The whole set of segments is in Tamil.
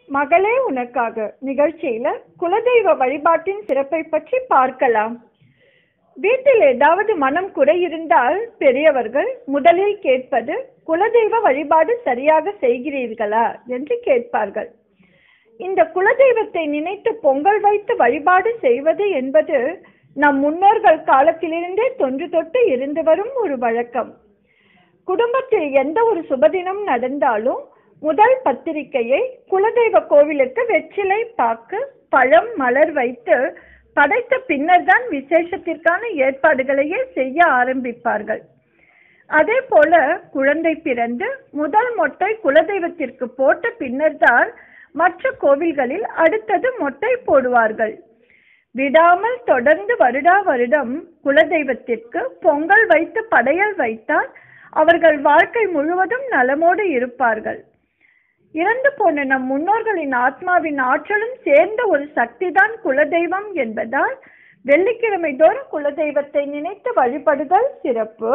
மகளே உனக்காக நிகழ்ச்சியில குலதெய்வ வழிபாட்டின் சிறப்பை பற்றி பார்க்கலாம் வீட்டில் ஏதாவது மனம் குறை இருந்தால் பெரியவர்கள் முதலில் கேட்பது குலதெய்வ வழிபாடு சரியாக செய்கிறீர்களா என்று கேட்பார்கள் இந்த குலதெய்வத்தை நினைத்து பொங்கல் வைத்து வழிபாடு செய்வது என்பது நம் முன்னோர்கள் காலத்திலிருந்தே தொன்று தொட்டு இருந்து வரும் ஒரு வழக்கம் குடும்பத்தில் எந்த ஒரு சுபதினம் நடந்தாலும் முதல் பத்திரிகையை குலதெய்வ கோவிலுக்கு வெற்றிலை பாக்கு பழம் மலர் வைத்து படைத்த பின்னர் தான் விசேஷத்திற்கான ஏற்பாடுகளையே செய்ய ஆரம்பிப்பார்கள் அதே போல குழந்தை பிறந்து முதல் மொட்டை குலதெய்வத்திற்கு போட்ட பின்னர் தான் மற்ற கோவில்களில் அடுத்தது மொட்டை போடுவார்கள் விடாமல் தொடர்ந்து வருடா வருடம் குலதெய்வத்திற்கு பொங்கல் வைத்து படையல் வைத்தால் அவர்கள் வாழ்க்கை முழுவதும் நலமோடு இருப்பார்கள் இறந்து போன நம் முன்னோர்களின் ஆத்மாவின் ஆற்றலும் சேர்ந்த ஒரு சக்திதான் குலதெய்வம் என்பதால் வெள்ளிக்கிழமை தோறும் குலதெய்வத்தை நினைத்து வழிபடுதல் சிறப்பு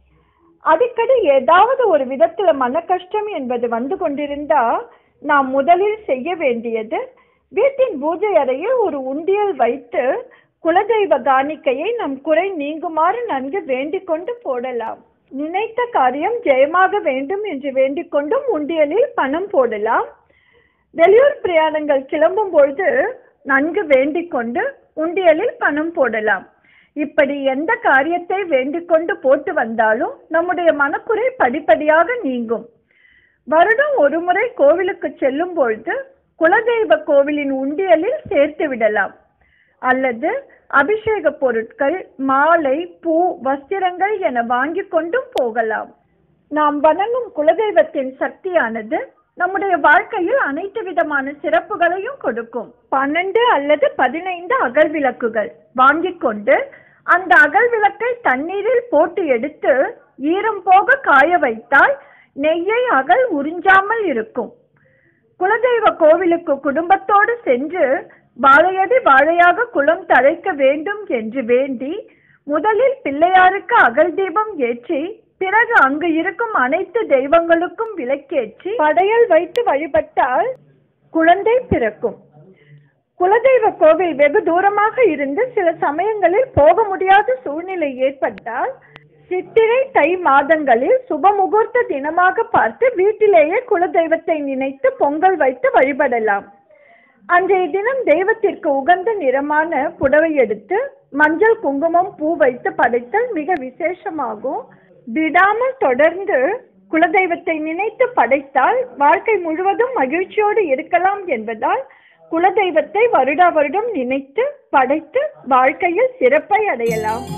அடிக்கடி ஏதாவது ஒரு விதத்துல மன கஷ்டம் என்பது வந்து கொண்டிருந்தா நாம் முதலில் செய்ய வேண்டியது வீட்டின் பூஜை அறையில் ஒரு உண்டியல் வைத்து குலதெய்வ காணிக்கையை நம் குறை நீங்குமாறு நன்கு வேண்டிக் கொண்டு போடலாம் நினைத்த காரியம் ஜெயமாக வேண்டும் என்று வேண்டிக் கொண்டும் உண்டியலில் பணம் போடலாம் வெளியூர் பிரயாணங்கள் கிளம்பும் பொழுது நன்கு வேண்டிக் கொண்டு உண்டியலில் பணம் போடலாம் இப்படி எந்த காரியத்தை வேண்டிக் கொண்டு போட்டு வந்தாலும் நம்முடைய மனக்குறை படிப்படியாக நீங்கும் வருடம் ஒரு முறை கோவிலுக்கு செல்லும் பொழுது குலதெய்வ கோவிலின் உண்டியலில் சேர்த்து விடலாம் அல்லது அபிஷேக பொருட்கள் மாலை பூ வஸ்திரங்கள் என வாங்கி கொண்டும் போகலாம் நாம் வணங்கும் குலதெய்வத்தின் சக்தியானது நம்முடைய வாழ்க்கையில் அனைத்து விதமான சிறப்புகளையும் கொடுக்கும் பன்னெண்டு அல்லது பதினைந்து அகல் விளக்குகள் வாங்கிக் கொண்டு அந்த அகல் விளக்கை தண்ணீரில் போட்டு எடுத்து ஈரம் போக காய வைத்தால் நெய்யை அகல் உறிஞ்சாமல் இருக்கும் குலதெய்வ கோவிலுக்கு குடும்பத்தோடு சென்று வாழையடி வாழையாக குளம் தழைக்க வேண்டும் என்று வேண்டி முதலில் பிள்ளையாருக்கு அகல் தீபம் ஏற்றி பிறகு அங்கு இருக்கும் அனைத்து தெய்வங்களுக்கும் விளக்கேற்றி படையல் வைத்து வழிபட்டால் குழந்தை பிறக்கும் குலதெய்வ கோவில் வெகு தூரமாக இருந்து சில சமயங்களில் போக முடியாத சூழ்நிலை ஏற்பட்டால் சித்திரை தை மாதங்களில் சுப முகூர்த்த தினமாக பார்த்து வீட்டிலேயே குலதெய்வத்தை நினைத்து பொங்கல் வைத்து வழிபடலாம் அன்றைய தினம் தெய்வத்திற்கு உகந்த நிறமான புடவை எடுத்து மஞ்சள் குங்குமம் பூ வைத்து படைத்தல் மிக விசேஷமாகும் விடாமல் தொடர்ந்து குலதெய்வத்தை நினைத்து படைத்தால் வாழ்க்கை முழுவதும் மகிழ்ச்சியோடு இருக்கலாம் என்பதால் குலதெய்வத்தை வருடா வருடம் நினைத்து படைத்து வாழ்க்கையில் சிறப்பை அடையலாம்